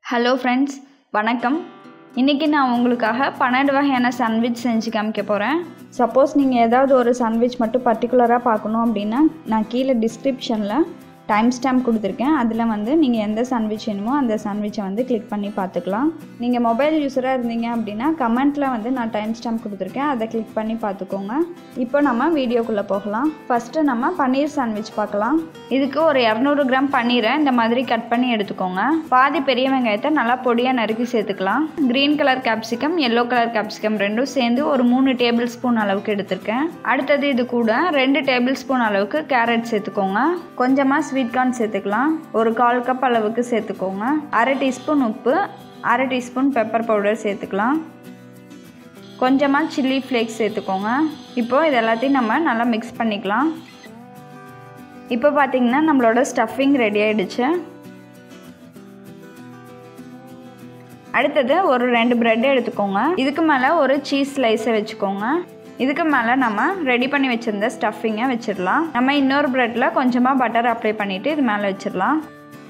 hello friends வணக்கம் இன்றைக்கி நான் உங்களுக்காக பன்னெண்டு வகையான சாண்ட்விச் செஞ்சு காமிக்க போகிறேன் சப்போஸ் நீங்கள் ஏதாவது ஒரு சாண்ட்விச் மட்டும் பர்டிகுலராக பார்க்கணும் அப்படின்னா நான் கீழே டிஸ்கிரிப்ஷனில் டைம் ஸ்டாம்ப் கொடுத்துருக்கேன் அதில் வந்து நீங்கள் எந்த சாண்ட்விச் வேணுமோ அந்த சாண்ட்விச்சை வந்து கிளிக் பண்ணி பார்த்துக்கலாம் நீங்கள் மொபைல் யூஸராக இருந்தீங்க அப்படின்னா கமெண்ட்டில் வந்து நான் டைம் ஸ்டாம்ப் கொடுத்துருக்கேன் அதை கிளிக் பண்ணி பார்த்துக்கோங்க இப்போ நம்ம வீடியோக்குள்ளே போகலாம் ஃபஸ்ட்டு நம்ம பன்னீர் சாண்ட்விச் பார்க்கலாம் இதுக்கு ஒரு இரநூறு கிராம் பன்னீரை இந்த மாதிரி கட் பண்ணி எடுத்துக்கோங்க பாதி பெரிய வெங்காயத்தை நல்லா பொடியாக நறுக்கி சேர்த்துக்கலாம் green colour capsicum yellow colour capsicum ரெண்டும் சேர்ந்து ஒரு மூணு டேபிள் ஸ்பூன் அளவுக்கு எடுத்திருக்கேன் அடுத்தது இது கூட ரெண்டு டேபிள் ஸ்பூன் அளவுக்கு கேரட் சேர்த்துக்கோங்க கொஞ்சமாக ஸ்வீட் கார்ன் சேர்த்துக்கலாம் ஒரு கால் கப் அளவுக்கு சேர்த்துக்கோங்க அரை டீஸ்பூன் உப்பு அரை டீஸ்பூன் பெப்பர் பவுடர் சேர்த்துக்கலாம் கொஞ்சமாக சில்லி ஃப்ளேக்ஸ் சேர்த்துக்கோங்க இப்போ இது எல்லாத்தையும் நம்ம நல்லா மிக்ஸ் பண்ணிக்கலாம் இப்போ பார்த்தீங்கன்னா நம்மளோட ஸ்டஃபிங் ரெடி ஆகிடுச்சு அடுத்தது ஒரு ரெண்டு ப்ரெட் எடுத்துக்கோங்க இதுக்கு மேலே ஒரு சீஸ் ஸ்லைஸை வச்சுக்கோங்க இதுக்கு மேலே நம்ம ரெடி பண்ணி வச்சுருந்த ஸ்டஃபிங்கை வச்சிடலாம் நம்ம இன்னொரு ப்ரெட்டில் கொஞ்சமாக பட்டர் அப்ளை பண்ணிவிட்டு இது மேலே வச்சிடலாம்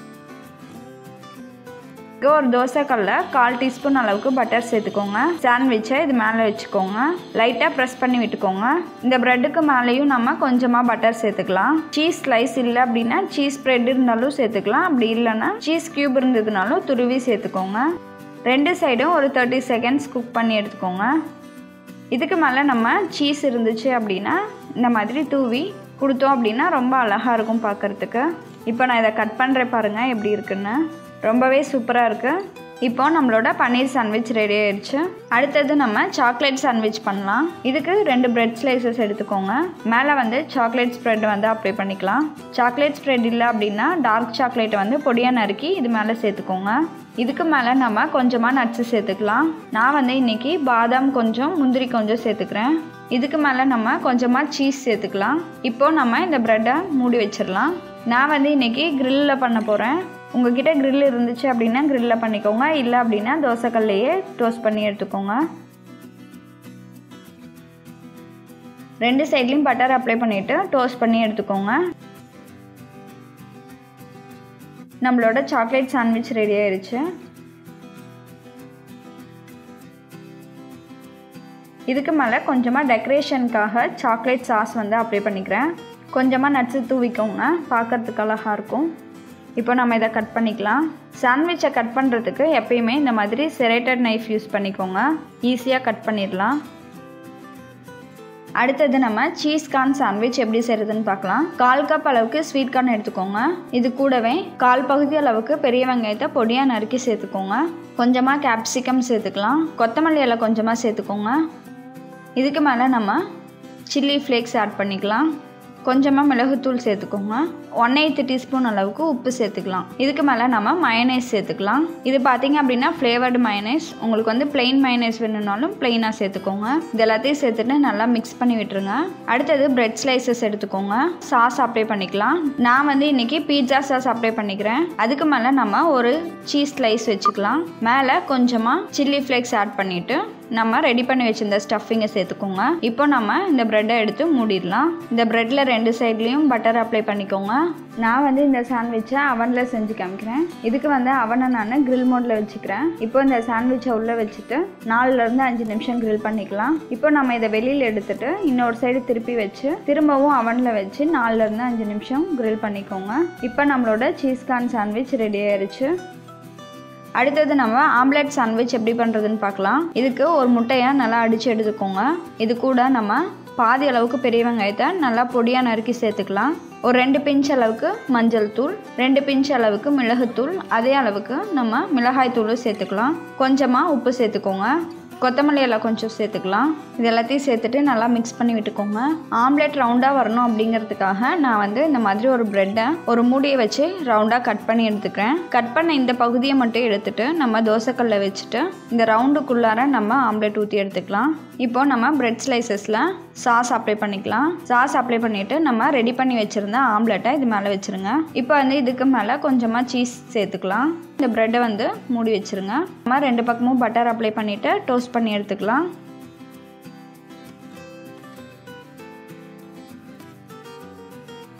இப்போ ஒரு தோசைக்கல்ல கால் டீஸ்பூன் அளவுக்கு பட்டர் சேர்த்துக்கோங்க சாண்ட்விட்சை இது மேலே வச்சுக்கோங்க லைட்டாக ப்ரெஸ் பண்ணி விட்டுக்கோங்க இந்த ப்ரெட்டுக்கு மேலேயும் நம்ம கொஞ்சமாக பட்டர் சேர்த்துக்கலாம் சீஸ் ஸ்லைஸ் இல்லை அப்படின்னா சீஸ் ப்ரெட் இருந்தாலும் சேர்த்துக்கலாம் அப்படி இல்லைன்னா சீஸ் க்யூப் இருந்ததுனாலும் துருவி சேர்த்துக்கோங்க ரெண்டு சைடும் ஒரு தேர்ட்டி செகண்ட்ஸ் குக் பண்ணி எடுத்துக்கோங்க இதுக்கு மேலே நம்ம சீஸ் இருந்துச்சு அப்படின்னா இந்த மாதிரி தூவி கொடுத்தோம் அப்படின்னா ரொம்ப அழகாக இருக்கும் பார்க்குறதுக்கு இப்போ நான் இதை கட் பண்ணுறேன் பாருங்கள் எப்படி இருக்குன்னு ரொம்பவே சூப்பராக இருக்குது இப்போ நம்மளோட பன்னீர் சாண்ட்விச் ரெடி ஆயிடுச்சு அடுத்தது நம்ம சாக்லேட் சாண்ட்விச் பண்ணலாம் இதுக்கு ரெண்டு பிரெட் ஸ்லைசஸ் எடுத்துக்கோங்க மேலே வந்து சாக்லேட் ஸ்ப்ரெட் வந்து அப்ளை பண்ணிக்கலாம் சாக்லேட் ஸ்ப்ரெட் இல்லை அப்படின்னா டார்க் சாக்லேட்டை வந்து பொடியாக நறுக்கி இது மேலே சேர்த்துக்கோங்க இதுக்கு மேலே நம்ம கொஞ்சமாக நட்ஸு சேர்த்துக்கலாம் நான் வந்து இன்றைக்கி பாதாம் கொஞ்சம் முந்திரி கொஞ்சம் சேர்த்துக்கிறேன் இதுக்கு மேலே நம்ம கொஞ்சமாக சீஸ் சேர்த்துக்கலாம் இப்போது நம்ம இந்த ப்ரெட்டை மூடி வச்சிடலாம் நான் வந்து இன்றைக்கி க்ரில்லில் பண்ண போகிறேன் உங்ககிட்ட க்ரில் இருந்துச்சு அப்படின்னா க்ரில்லில் பண்ணிக்கோங்க இல்லை அப்படின்னா தோசைக்கல்லையே டோஸ்ட் பண்ணி எடுத்துக்கோங்க ரெண்டு சைட்லேயும் பட்டர் அப்ளை பண்ணிவிட்டு டோஸ்ட் பண்ணி எடுத்துக்கோங்க நம்மளோட சாக்லேட் சாண்ட்விச் ரெடி ஆயிடுச்சு இதுக்கு மேலே கொஞ்சமாக டெக்கரேஷனுக்காக சாக்லேட் சாஸ் வந்து அப்ளை பண்ணிக்கிறேன் கொஞ்சமாக நட்ஸு தூவிக்கோங்க பார்க்குறதுக்கு அழகாக இருக்கும் இப்போ நம்ம இதை கட் பண்ணிக்கலாம் சாண்ட்விச்சை கட் பண்ணுறதுக்கு எப்பயுமே இந்த மாதிரி செரேட்டட் நைஃப் யூஸ் பண்ணிக்கோங்க ஈஸியாக கட் பண்ணிடலாம் அடுத்தது நம்ம சீஸ் கார்ன் சாண்ட்விச் எப்படி செய்கிறதுன்னு பார்க்கலாம் கால் கப் அளவுக்கு ஸ்வீட் கார்ன் எடுத்துக்கோங்க இது கூடவே கால் பகுதி அளவுக்கு பெரிய வெங்காயத்தை பொடியாக நறுக்கி சேர்த்துக்கோங்க கொஞ்சமாக கேப்சிகம் சேர்த்துக்கலாம் கொத்தமல்லி இலை கொஞ்சமாக சேர்த்துக்கோங்க இதுக்கு மேலே நம்ம சில்லி ஃப்ளேக்ஸ் ஆட் பண்ணிக்கலாம் கொஞ்சமாக மிளகுத்தூள் சேர்த்துக்கோங்க ஒன் எயித்து டீஸ்பூன் அளவுக்கு உப்பு சேர்த்துக்கலாம் இதுக்கு மேலே நம்ம மயனைஸ் சேர்த்துக்கலாம் இது பார்த்தீங்க அப்படின்னா ஃப்ளேவர்டு மயனைஸ் உங்களுக்கு வந்து பிளெயின் மயனைஸ் வேணும்னாலும் பிளெயினாக சேர்த்துக்கோங்க இது எல்லாத்தையும் சேர்த்துட்டு நல்லா மிக்ஸ் பண்ணி விட்டுருங்க அடுத்தது பிரெட் ஸ்லைசஸ் எடுத்துக்கோங்க சாஸ் அப்ளை பண்ணிக்கலாம் நான் வந்து இன்றைக்கி பீட்சா சாஸ் அப்ளை பண்ணிக்கிறேன் அதுக்கு மேலே நம்ம ஒரு சீஸ் ஸ்லைஸ் வச்சுக்கலாம் மேலே கொஞ்சமாக சில்லி ஃப்ளேக்ஸ் ஆட் பண்ணிவிட்டு நம்ம ரெடி பண்ணி வச்சிருந்த ஸ்டஃபிங்கை சேர்த்துக்கோங்க இப்போ நம்ம இந்த ப்ரெட்டை எடுத்து மூடிடலாம் இந்த ப்ரெட்டில் ரெண்டு சைட்லேயும் பட்டர் அப்ளை பண்ணிக்கோங்க நான் வந்து இந்த சாண்ட்விட்சை அவனில் செஞ்சு காமிக்கிறேன் இதுக்கு வந்து அவனை நான் கிரில் மோடில் வச்சுக்கிறேன் இப்போ இந்த சாண்ட்விட்சை உள்ளே வச்சுட்டு நாலுலேருந்து அஞ்சு நிமிஷம் கிரில் பண்ணிக்கலாம் இப்போ நம்ம இதை வெளியில் எடுத்துட்டு இன்னொரு சைடு திருப்பி வச்சு திரும்பவும் அவனில் வச்சு நாலுலேருந்து அஞ்சு நிமிஷம் கிரில் பண்ணிக்கோங்க இப்போ நம்மளோட சீஸ் கார்ன் சாண்ட்விச் ரெடி ஆயிடுச்சு அடுத்தது நம்ம ஆம்லெட் சாண்ட்விச் எப்படி பண்ணுறதுன்னு பார்க்கலாம் இதுக்கு ஒரு முட்டையை நல்லா அடித்து எடுத்துக்கோங்க இது கூட நம்ம பாதி அளவுக்கு பெரிய வெங்காயத்தை நல்லா பொடியாக நறுக்கி சேர்த்துக்கலாம் ஒரு ரெண்டு பிஞ்ச் அளவுக்கு மஞ்சள் தூள் ரெண்டு பிஞ்ச் அளவுக்கு மிளகுத்தூள் அதே அளவுக்கு நம்ம மிளகாய் தூளும் சேர்த்துக்கலாம் கொஞ்சமாக உப்பு சேர்த்துக்கோங்க கொத்தமல்லி எல்லாம் கொஞ்சம் சேர்த்துக்கலாம் இது எல்லாத்தையும் சேர்த்துட்டு நல்லா மிக்ஸ் பண்ணி விட்டுக்கோங்க ஆம்லெட் ரவுண்டாக வரணும் அப்படிங்கிறதுக்காக நான் வந்து இந்த மாதிரி ஒரு ப்ரெட்டை ஒரு மூடியை வச்சு ரவுண்டாக கட் பண்ணி எடுத்துக்கிறேன் கட் பண்ண இந்த பகுதியை மட்டும் எடுத்துட்டு நம்ம தோசைக்கல்ல வச்சுட்டு இந்த ரவுண்டுக்குள்ளார நம்ம ஆம்லெட் ஊற்றி எடுத்துக்கலாம் இப்போ நம்ம பிரெட் ஸ்லைசஸில் சாஸ் அப்ளை பண்ணிக்கலாம் சாஸ் அப்ளை பண்ணிவிட்டு நம்ம ரெடி பண்ணி வச்சுருந்த ஆம்லெட்டை இது மேலே வச்சுருங்க இப்போ வந்து இதுக்கு மேலே கொஞ்சமாக சீஸ் சேர்த்துக்கலாம் இந்த ப்ரெட்டை வந்து மூடி வச்சுருங்க நம்ம ரெண்டு பக்கமும் பட்டர் அப்ளை பண்ணிவிட்டு டோஸ்ட் பண்ணி எடுத்துக்கலாம்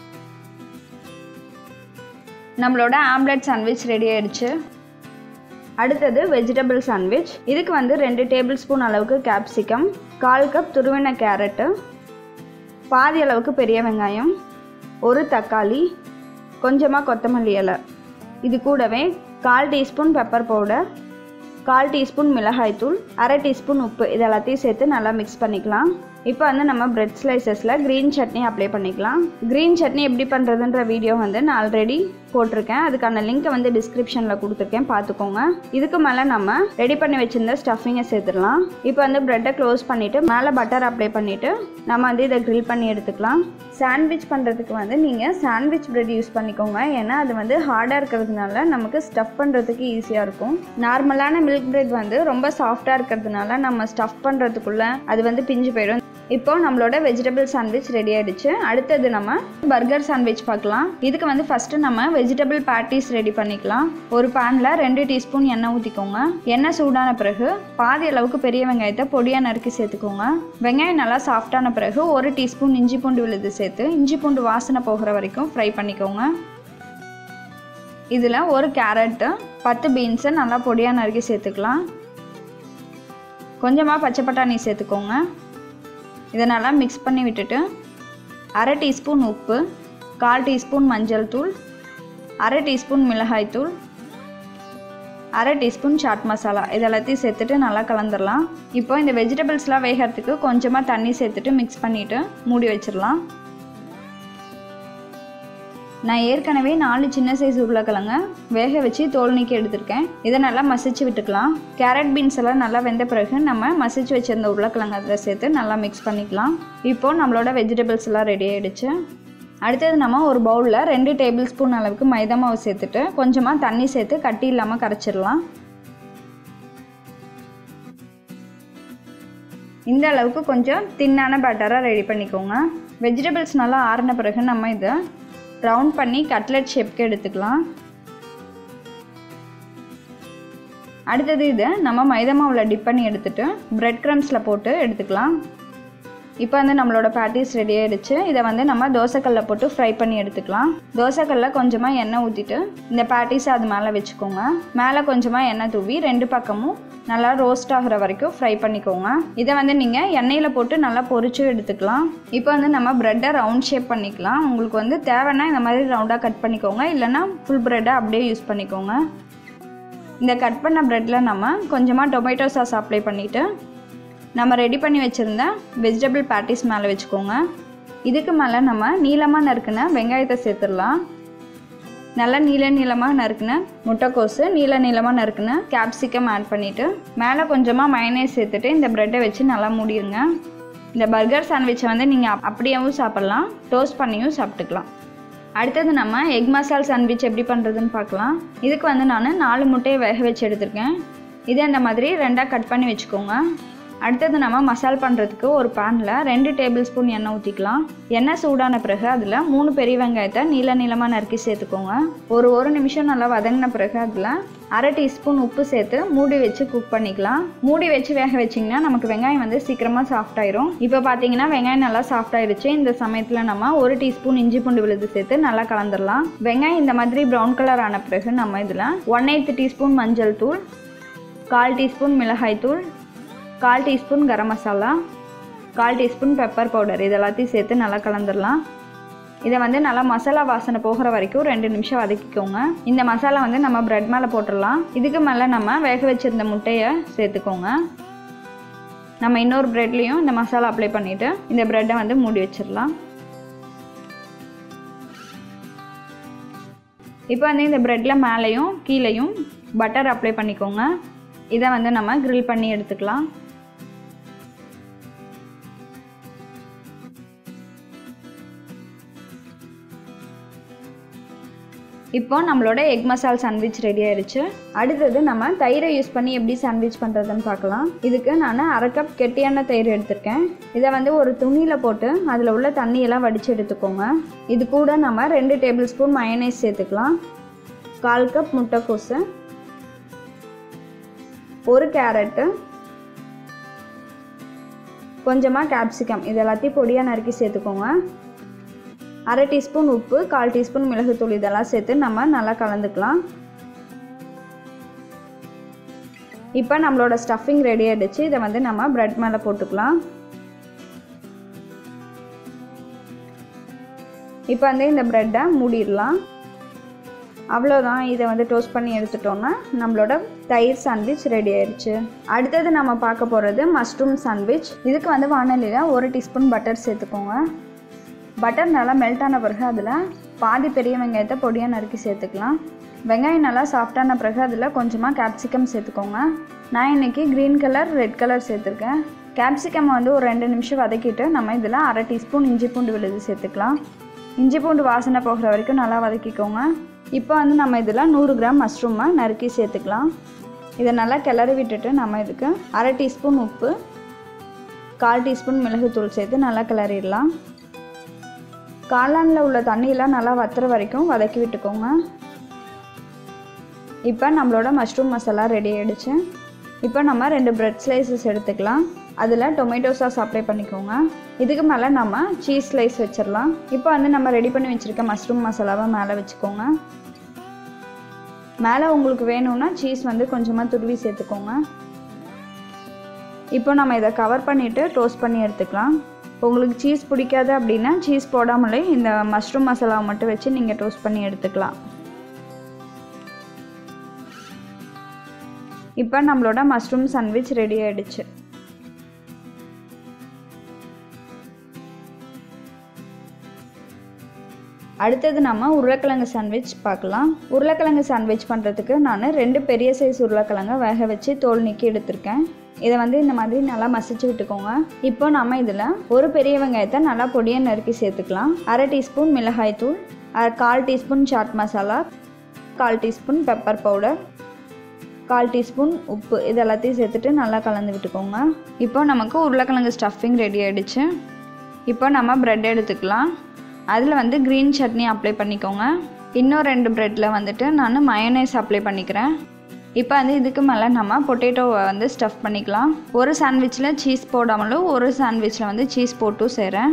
நம்மளோட ஆம்லெட் சாண்ட்விச் ரெடி ஆயிடுச்சு அடுத்தது வெஜிடபிள் சாண்ட்விச் இதுக்கு வந்து ரெண்டு டேபிள் ஸ்பூன் அளவுக்கு கேப்சிகம் கால் கப் துருவின கேரட்டு பாதி அளவுக்கு பெரிய வெங்காயம் ஒரு தக்காளி கொஞ்சமாக கொத்தமல்லி இலை இது கூடவே கால் டீஸ்பூன் பெப்பர் பவுடர் கால் டீஸ்பூன் மிளகாய்த்தூள் அரை டீஸ்பூன் உப்பு இது எல்லாத்தையும் சேர்த்து நல்லா மிக்ஸ் பண்ணிக்கலாம் இப்போ வந்து நம்ம பிரெட் ஸ்லைசஸில் க்ரீன் சட்னி அப்ளை பண்ணிக்கலாம் க்ரீன் சட்னி எப்படி பண்ணுறதுன்ற வீடியோ வந்து நான் ஆல்ரெடி போட்டிருக்கேன் அதுக்கான லிங்க்கை வந்து டிஸ்கிரிப்ஷனில் கொடுத்துருக்கேன் பார்த்துக்கோங்க இதுக்கு மேலே நம்ம ரெடி பண்ணி வச்சுருந்த ஸ்டஃபிங்கை சேர்த்துடலாம் இப்போ வந்து ப்ரெட்டை க்ளோஸ் பண்ணிவிட்டு மேலே பட்டர் அப்ளை பண்ணிவிட்டு நம்ம வந்து இதை க்ரில் பண்ணி எடுத்துக்கலாம் சாண்ட்விச் பண்ணுறதுக்கு வந்து நீங்கள் சாண்ட்விச் ப்ரெட் யூஸ் பண்ணிக்கோங்க ஏன்னா அது வந்து ஹார்டாக இருக்கிறதுனால நமக்கு ஸ்டஃப் பண்ணுறதுக்கு ஈஸியாக இருக்கும் நார்மலான மில்க் ப்ரெட் வந்து ரொம்ப சாஃப்டாக இருக்கிறதுனால நம்ம ஸ்டஃப் பண்ணுறதுக்குள்ளே அது வந்து பிஞ்சு போயிடும் இப்போ நம்மளோட வெஜிடபிள் சாண்ட்விச் ரெடி ஆயிடுச்சு அடுத்தது நம்ம பர்கர் சாண்ட்விச் பார்க்கலாம் இதுக்கு வந்து ஃபஸ்ட்டு நம்ம வெஜிடபிள் பேட்டிஸ் ரெடி பண்ணிக்கலாம் ஒரு பேனில் ரெண்டு டீஸ்பூன் எண்ணெய் ஊற்றிக்கோங்க எண்ணெய் சூடான பிறகு பாதி அளவுக்கு பெரிய வெங்காயத்தை பொடியாக நறுக்கி சேர்த்துக்கோங்க வெங்காயம் நல்லா சாஃப்டான பிறகு ஒரு டீஸ்பூன் இஞ்சி பூண்டு விழுது சேர்த்து இஞ்சி பூண்டு வாசனை போகிற வரைக்கும் ஃப்ரை பண்ணிக்கோங்க இதில் ஒரு கேரட்டு பத்து பீன்ஸை நல்லா பொடியாக நறுக்கி சேர்த்துக்கலாம் கொஞ்சமாக பச்சை பட்டாணி சேர்த்துக்கோங்க இதை நல்லா மிக்ஸ் பண்ணி விட்டுட்டு அரை டீஸ்பூன் உப்பு கால் டீஸ்பூன் மஞ்சள் தூள் அரை டீஸ்பூன் மிளகாய் தூள் அரை டீஸ்பூன் சாட் மசாலா இது எல்லாத்தையும் சேர்த்துட்டு நல்லா கலந்துடலாம் இப்போ இந்த வெஜிடபிள்ஸ்லாம் வேகிறதுக்கு கொஞ்சமாக தண்ணி சேர்த்துட்டு மிக்ஸ் பண்ணிவிட்டு மூடி வச்சிடலாம் நான் ஏற்கனவே நாலு சின்ன சைஸ் உருளைக்கிழங்க வேக வச்சு தோல் நீக்கி எடுத்திருக்கேன் இதை நல்லா மசிச்சு விட்டுக்கலாம் கேரட் பீன்ஸ் எல்லாம் நல்லா வெந்த பிறகு நம்ம மசிச்சு வச்சிருந்த உருளைக்கிழங்கு அதில் சேர்த்து நல்லா மிக்ஸ் பண்ணிக்கலாம் இப்போ நம்மளோட வெஜிடபிள்ஸ் எல்லாம் ரெடி ஆயிடுச்சு அடுத்தது நம்ம ஒரு பவுலில் ரெண்டு டேபிள் ஸ்பூன் அளவுக்கு மைதா மாவு சேர்த்துட்டு கொஞ்சமாக தண்ணி சேர்த்து கட்டி இல்லாமல் கரைச்சிடலாம் இந்த அளவுக்கு கொஞ்சம் தின்னான பேட்டராக ரெடி பண்ணிக்கோங்க வெஜிடபிள்ஸ் நல்லா ஆறின பிறகு நம்ம இதை ரவுண்ட் பண்ணி கட்லெட் ஷேப்க்கு எடுத்துக்கலாம் அடுத்தது இதை நம்ம மைதா மாவில் டிப் பண்ணி எடுத்துட்டு பிரெட் க்ரம்ஸில் போட்டு எடுத்துக்கலாம் இப்போ வந்து நம்மளோட பேட்டிஸ் ரெடி ஆயிடுச்சு இதை வந்து நம்ம தோசைக்கல்ல போட்டு ஃப்ரை பண்ணி எடுத்துக்கலாம் தோசைக்கல்ல கொஞ்சமாக எண்ணெய் ஊற்றிட்டு இந்த பேட்டிஸை அது மேலே வச்சுக்கோங்க மேலே கொஞ்சமாக எண்ணெய் தூவி ரெண்டு பக்கமும் நல்லா ரோஸ்ட் ஆகிற வரைக்கும் ஃப்ரை பண்ணிக்கோங்க இதை வந்து நீங்கள் எண்ணெயில் போட்டு நல்லா பொரிச்சு எடுத்துக்கலாம் இப்போ வந்து நம்ம ப்ரெட்டை ரவுண்ட் ஷேப் பண்ணிக்கலாம் உங்களுக்கு வந்து தேவைன்னா இந்த மாதிரி ரவுண்டாக கட் பண்ணிக்கோங்க இல்லைன்னா ஃபுல் ப்ரெட்டை அப்படியே யூஸ் பண்ணிக்கோங்க இந்த கட் பண்ண ப்ரெட்டில் நம்ம கொஞ்சமாக டொமேட்டோ சாஸ் அப்ளை பண்ணிவிட்டு நம்ம ரெடி பண்ணி வச்சுருந்த வெஜிடபிள் பேட்டிஸ் மேலே வச்சுக்கோங்க இதுக்கு மேலே நம்ம நீளமாக நறுக்குன வெங்காயத்தை சேர்த்துடலாம் நல்லா நீள நீளமாக நறுக்குன முட்டைக்கோஸு நீள நீளமாக நறுக்குன கேப்சிகம் ஆட் பண்ணிவிட்டு மேலே கொஞ்சமாக மயனேஸ் சேர்த்துட்டு இந்த ப்ரெட்டை வச்சு நல்லா மூடிடுங்க இந்த பர்கர் சாண்ட்விச்சை வந்து நீங்கள் அப்படியேவும் சாப்பிட்லாம் டோஸ்ட் பண்ணியும் சாப்பிட்டுக்கலாம் அடுத்தது நம்ம எக் மசால் சாண்ட்விச் எப்படி பண்ணுறதுன்னு பார்க்கலாம் இதுக்கு வந்து நான் நாலு முட்டையை வேக வச்சு எடுத்திருக்கேன் இதே அந்த மாதிரி ரெண்டாக கட் பண்ணி வச்சுக்கோங்க அடுத்தது நம்ம மசால் பண்ணுறதுக்கு ஒரு பேனில் ரெண்டு டேபிள் ஸ்பூன் எண்ணெய் ஊற்றிக்கலாம் எண்ணெய் சூடான பிறகு அதில் மூணு பெரிய வெங்காயத்தை நீள நீளமாக நறுக்கி சேர்த்துக்கோங்க ஒரு ஒரு நிமிஷம் நல்லா வதங்கின பிறகு அதில் அரை டீஸ்பூன் உப்பு சேர்த்து மூடி வச்சு குக் பண்ணிக்கலாம் மூடி வச்சு வேக வச்சிங்கன்னா நமக்கு வெங்காயம் வந்து சீக்கிரமாக சாஃப்ட் ஆயிரும் இப்போ பார்த்தீங்கன்னா வெங்காயம் நல்லா சாஃப்ட் ஆயிருச்சு இந்த சமயத்தில் நம்ம ஒரு டீஸ்பூன் இஞ்சி பூண்டு விழுது சேர்த்து நல்லா கலந்துடலாம் வெங்காயம் இந்த மாதிரி ப்ரௌன் கலர் ஆன பிறகு நம்ம இதில் ஒன் எயித்து டீஸ்பூன் மஞ்சள் தூள் கால் டீஸ்பூன் மிளகாய் தூள் கால் டீஸ்பூன் கரம் மசாலா கால் டீஸ்பூன் பெப்பர் பவுடர் இது எல்லாத்தையும் சேர்த்து நல்லா கலந்துடலாம் இதை வந்து நல்லா மசாலா வாசனை போகிற வரைக்கும் ரெண்டு நிமிஷம் வதக்கிக்கோங்க இந்த மசாலா வந்து நம்ம ப்ரெட் மேலே போட்டுடலாம் இதுக்கு மேலே நம்ம வேக வச்சுருந்த முட்டையை சேர்த்துக்கோங்க நம்ம இன்னொரு ப்ரெட்லேயும் இந்த மசாலா அப்ளை பண்ணிவிட்டு இந்த ப்ரெட்டை வந்து மூடி வச்சிடலாம் இப்போ வந்து இந்த ப்ரெட்டில் மேலேயும் கீழேயும் பட்டர் அப்ளை பண்ணிக்கோங்க இதை வந்து நம்ம கிரில் பண்ணி எடுத்துக்கலாம் இப்போ நம்மளோட எக் மசால் சாண்ட்விச் ரெடி ஆயிடுச்சு அடுத்தது நம்ம தயிரை யூஸ் பண்ணி எப்படி சாண்ட்விச் பண்ணுறதுன்னு பார்க்கலாம் இதுக்கு நான் அரை கப் கெட்டியான தயிர் எடுத்திருக்கேன் இதை வந்து ஒரு துணியில் போட்டு அதில் உள்ள தண்ணியெல்லாம் வடித்து எடுத்துக்கோங்க இது கூட நம்ம ரெண்டு டேபிள் ஸ்பூன் மயனைஸ் சேர்த்துக்கலாம் கால் கப் முட்டைக்கோசு ஒரு கேரட்டு கொஞ்சமாக கேப்சிகம் இது எல்லாத்தையும் பொடியாக நறுக்கி சேர்த்துக்கோங்க அரை டீஸ்பூன் உப்பு கால் டீஸ்பூன் மிளகுத்தூள் இதெல்லாம் சேர்த்து நம்ம நல்லா கலந்துக்கலாம் இப்போ நம்மளோட ஸ்டஃபிங் ரெடி ஆகிடுச்சு இதை வந்து நம்ம ப்ரெட் மேலே போட்டுக்கலாம் இப்போ வந்து இந்த ப்ரெட்டை மூடிடலாம் அவ்வளோதான் இதை வந்து டோஸ்ட் பண்ணி எடுத்துட்டோன்னா நம்மளோட தயிர் சாண்ட்விச் ரெடி ஆயிடுச்சு அடுத்தது நம்ம பார்க்க போகிறது மஷ்ரூம் சாண்ட்விச் இதுக்கு வந்து வானலியில் ஒரு டீஸ்பூன் பட்டர் சேர்த்துக்கோங்க பட்டர் நல்லா மெல்ட் ஆன பிறகு அதில் பாதி பெரிய வெங்காயத்தை பொடியாக நறுக்கி சேர்த்துக்கலாம் வெங்காயம் நல்லா சாஃப்டான பிறகு அதில் கொஞ்சமாக கேப்சிகம் சேர்த்துக்கோங்க நான் இன்றைக்கி க்ரீன் கலர் ரெட் கலர் சேர்த்துருக்கேன் கேப்சிகம் வந்து ஒரு ரெண்டு நிமிஷம் வதக்கிட்டு நம்ம இதில் அரை டீஸ்பூன் இஞ்சி பூண்டு விழுது சேர்த்துக்கலாம் இஞ்சி பூண்டு வாசனை போகிற வரைக்கும் நல்லா வதக்கிக்கோங்க இப்போ வந்து நம்ம இதில் நூறு கிராம் மஷ்ரூமை நறுக்கி சேர்த்துக்கலாம் இதை நல்லா கிளறி விட்டுட்டு நம்ம இதுக்கு அரை டீஸ்பூன் உப்பு கால் டீஸ்பூன் மிளகுத்தூள் சேர்த்து நல்லா கிளறிடலாம் காளானில் உள்ள தண்ணியெலாம் நல்லா வத்துற வரைக்கும் வதக்கி விட்டுக்கோங்க இப்போ நம்மளோட மஷ்ரூம் மசாலா ரெடி ஆகிடுச்சு இப்போ நம்ம ரெண்டு ப்ரெட் ஸ்லைசஸ் எடுத்துக்கலாம் அதில் டொமேட்டோ சாஸ் அப்ளை பண்ணிக்கோங்க இதுக்கு மேலே நம்ம சீஸ் ஸ்லைஸ் வச்சிடலாம் இப்போ வந்து நம்ம ரெடி பண்ணி வச்சுருக்க மஷ்ரூம் மசாலாவை மேலே வச்சுக்கோங்க மேலே உங்களுக்கு வேணும்னா சீஸ் வந்து கொஞ்சமாக துருவி சேர்த்துக்கோங்க இப்போ நம்ம இதை கவர் பண்ணிவிட்டு டோஸ்ட் பண்ணி எடுத்துக்கலாம் உங்களுக்கு சீஸ் பிடிக்காது அப்படின்னா சீஸ் போடாமலே இந்த மஷ்ரூம் மசாலாவை மட்டும் வச்சு நீங்கள் டோஸ்ட் பண்ணி எடுத்துக்கலாம் இப்போ நம்மளோட மஷ்ரூம் சாண்ட்விச் ரெடி ஆகிடுச்சு அடுத்தது நம்ம உருளைக்கிழங்கு சாண்ட்விச் பார்க்கலாம் உருளைக்கிழங்கு சாண்ட்விச் பண்ணுறதுக்கு நான் ரெண்டு பெரிய சைஸ் உருளைக்கிழங்க வேக வச்சு தோல் நீக்கி எடுத்திருக்கேன் இதை வந்து இந்த மாதிரி நல்லா மசிச்சு விட்டுக்கோங்க இப்போ நம்ம இதில் ஒரு பெரிய வெங்காயத்தை நல்லா பொடியை நறுக்கி சேர்த்துக்கலாம் அரை டீஸ்பூன் மிளகாய் தூள் அரை கால் டீஸ்பூன் சாட் மசாலா கால் டீஸ்பூன் பெப்பர் பவுடர் கால் டீஸ்பூன் உப்பு இது எல்லாத்தையும் சேர்த்துட்டு நல்லா கலந்து விட்டுக்கோங்க இப்போ நமக்கு உருளைக்கிழங்கு ஸ்டஃபிங் ரெடி ஆகிடுச்சு இப்போ நம்ம ப்ரெட் எடுத்துக்கலாம் அதில் வந்து க்ரீன் சட்னி அப்ளை பண்ணிக்கோங்க இன்னும் ரெண்டு ப்ரெட்டில் வந்துட்டு நான் மயோனைஸ் அப்ளை பண்ணிக்கிறேன் இப்போ வந்து இதுக்கு மேலே நம்ம பொட்டேட்டோவை வந்து ஸ்டஃப் பண்ணிக்கலாம் ஒரு சாண்ட்விச்சில் சீஸ் போடாமலும் ஒரு சாண்ட்விச்சில் வந்து சீஸ் போட்டும் செய்கிறேன்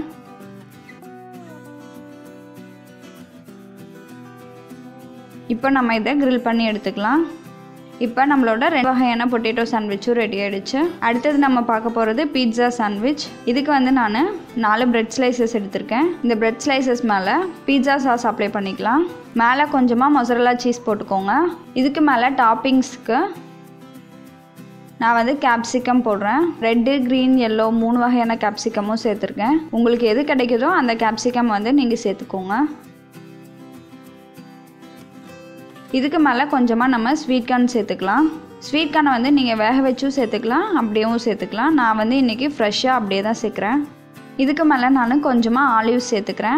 இப்போ நம்ம இதை க்ரில் பண்ணி எடுத்துக்கலாம் இப்போ நம்மளோட ரெண்டு வகையான பொட்டேட்டோ சாண்ட்விச்சும் ரெடி ஆகிடுச்சு அடுத்தது நம்ம பார்க்க போகிறது பீட்சா சாண்ட்விச் இதுக்கு வந்து நான் நாலு பிரெட் ஸ்லைசஸ் எடுத்திருக்கேன் இந்த பிரெட் ஸ்லைசஸ் மேலே பீட்சா சாஸ் அப்ளை பண்ணிக்கலாம் மேலே கொஞ்சமாக மொசரலா சீஸ் போட்டுக்கோங்க இதுக்கு மேலே டாப்பிங்ஸ்க்கு நான் வந்து கேப்சிகம் போடுறேன் ரெட்டு க்ரீன் எல்லோ மூணு வகையான கேப்சிகமும் சேர்த்துருக்கேன் உங்களுக்கு எது கிடைக்குதோ அந்த கேப்சிகம் வந்து நீங்கள் சேர்த்துக்கோங்க இதுக்கு மேலே கொஞ்சமாக நம்ம ஸ்வீட் கார்ன் சேர்த்துக்கலாம் ஸ்வீட் கார்னை வந்து நீங்கள் வேக வச்சும் சேர்த்துக்கலாம் அப்படியேவும் சேர்த்துக்கலாம் நான் வந்து இன்றைக்கி ஃப்ரெஷ்ஷாக அப்படியே தான் சேர்க்குறேன் இதுக்கு மேலே நான் கொஞ்சமாக ஆலிவ் சேர்த்துக்கிறேன்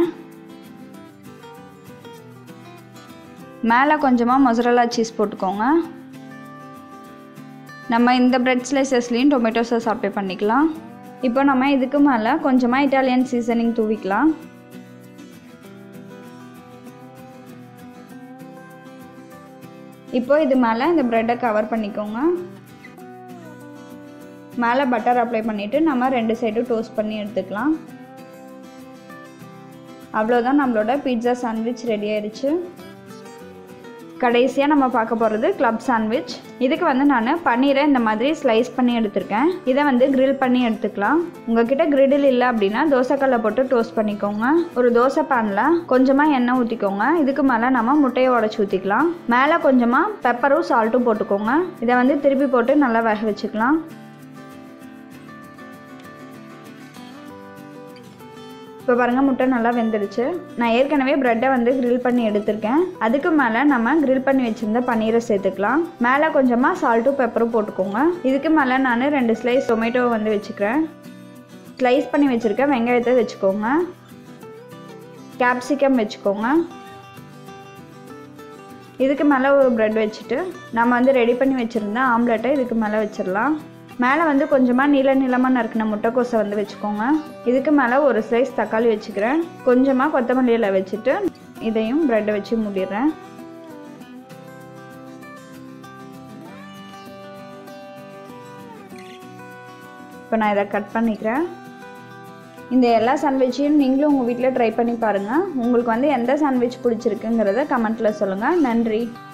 மேலே கொஞ்சமாக மொசரலா சீஸ் போட்டுக்கோங்க நம்ம இந்த பிரெட் ஸ்லைசஸ்லேயும் டொமேட்டோ சாஸ் அப்ளை பண்ணிக்கலாம் இப்போ நம்ம இதுக்கு மேலே கொஞ்சமாக இட்டாலியன் சீசனிங் தூவிக்கலாம் இப்போ இது மேலே இந்த ப்ரெட்டை கவர் பண்ணிக்கோங்க மேலே பட்டர் அப்ளை பண்ணிவிட்டு நம்ம ரெண்டு சைடும் டோஸ்ட் பண்ணி எடுத்துக்கலாம் அவ்வளோதான் நம்மளோட பீட்சா சாண்ட்விச் ரெடி ஆயிடுச்சு கடைசியாக நம்ம பார்க்க போகிறது கிளப் சாண்ட்விச் இதுக்கு வந்து நான் பன்னீரை இந்த மாதிரி ஸ்லைஸ் பண்ணி எடுத்திருக்கேன் இதை வந்து கிரில் பண்ணி எடுத்துக்கலாம் உங்ககிட்ட கிரிடில் இல்லை அப்படின்னா தோசைக்கல்லை போட்டு டோஸ்ட் பண்ணிக்கோங்க ஒரு தோசை பேனில் கொஞ்சமாக எண்ணெய் ஊற்றிக்கோங்க இதுக்கு மேலே நம்ம முட்டையை உடச்சி ஊற்றிக்கலாம் மேலே கொஞ்சமாக பெப்பரும் சால்ட்டும் போட்டுக்கோங்க இதை வந்து திருப்பி போட்டு நல்லா வேக வச்சுக்கலாம் இப்போ பாருங்கள் முட்டை நல்லா வெந்துடுச்சு நான் ஏற்கனவே ப்ரெட்டை வந்து கிரில் பண்ணி எடுத்திருக்கேன் அதுக்கு மேலே நம்ம கிரில் பண்ணி வச்சுருந்த பன்னீரை சேர்த்துக்கலாம் மேலே கொஞ்சமாக சால்ட்டும் பெப்பரும் போட்டுக்கோங்க இதுக்கு மேலே நான் ரெண்டு ஸ்லைஸ் டொமேட்டோ வந்து வச்சுக்கிறேன் ஸ்லைஸ் பண்ணி வச்சுருக்க வெங்காயத்தை வச்சுக்கோங்க கேப்சிகம் வச்சுக்கோங்க இதுக்கு மேலே ஒரு ப்ரெட் வச்சுட்டு நம்ம வந்து ரெடி பண்ணி வச்சுருந்த ஆம்லெட்டை இதுக்கு மேலே வச்சிடலாம் மேலே வந்து கொஞ்சமாக நீள நீளமாக நறுக்கின முட்டைக்கோசை வந்து வச்சுக்கோங்க இதுக்கு மேலே ஒரு ஸ்லைஸ் தக்காளி வச்சுக்கிறேன் கொஞ்சமாக கொத்தமல்லி இலை வச்சுட்டு இதையும் ப்ரெட்டை வச்சு மூடிடுறேன் இப்போ நான் இதை கட் பண்ணிக்கிறேன் இந்த எல்லா சாண்ட்விச்சையும் நீங்களும் உங்கள் வீட்டில் ட்ரை பண்ணி பாருங்கள் உங்களுக்கு வந்து எந்த சாண்ட்விச் பிடிச்சிருக்குங்கிறத கமெண்ட்டில் சொல்லுங்கள் நன்றி